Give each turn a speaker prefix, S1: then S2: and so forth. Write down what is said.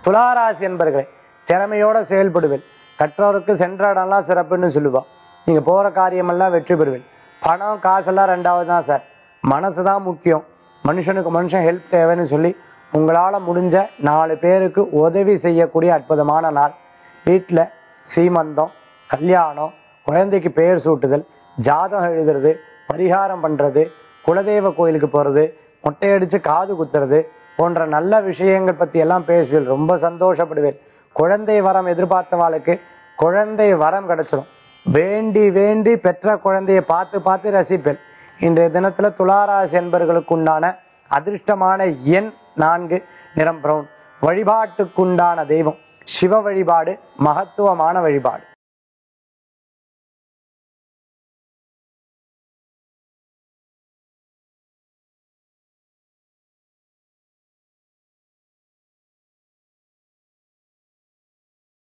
S1: துளாராசி என்பர்களே திறமையோட செயல்படுவேன் கற்றோருக்கு சென்ற இடம்லாம் சிறப்புன்னு சொல்லுவா நீங்க போற காரியமெல்லாம் வெற்றி பெறுவேன் பணம் காசெல்லாம் ரெண்டாவது தான் சார் மனசு தான் முக்கியம் மனுஷனுக்கு மனுஷன் ஹெல்ப் தேவைன்னு சொல்லி உங்களால முடிஞ்ச நாலு பேருக்கு உதவி செய்யக்கூடிய அற்புதமான நாள் வீட்டில் சீமந்தம் கல்யாணம் குழந்தைக்கு பெயர் சூட்டுதல் ஜாதகம் எழுதுறது பரிகாரம் பண்றது குலதெய்வ கோயிலுக்கு போறது மொட்டையடிச்சு காது குத்துறது போன்ற நல்ல விஷயங்கள் பத்தி எல்லாம் பேசுதல் ரொம்ப சந்தோஷப்படுவேன் குழந்தை வரம் எதிர்பார்த்தவாளுக்கு குழந்தை வரம் கிடைச்சிடும் வேண்டி வேண்டி பெற்ற குழந்தையை பார்த்து பார்த்து ரசிப்பேன் இன்றைய தினத்துல துளாராசி என்பர்களுக்கு உண்டான அதிர்ஷ்டமான எண் நான்கு நிறம் பிரவுன் வழிபாட்டுக்குண்டான தெய்வம் சிவ வழிபாடு மகத்துவமான வழிபாடு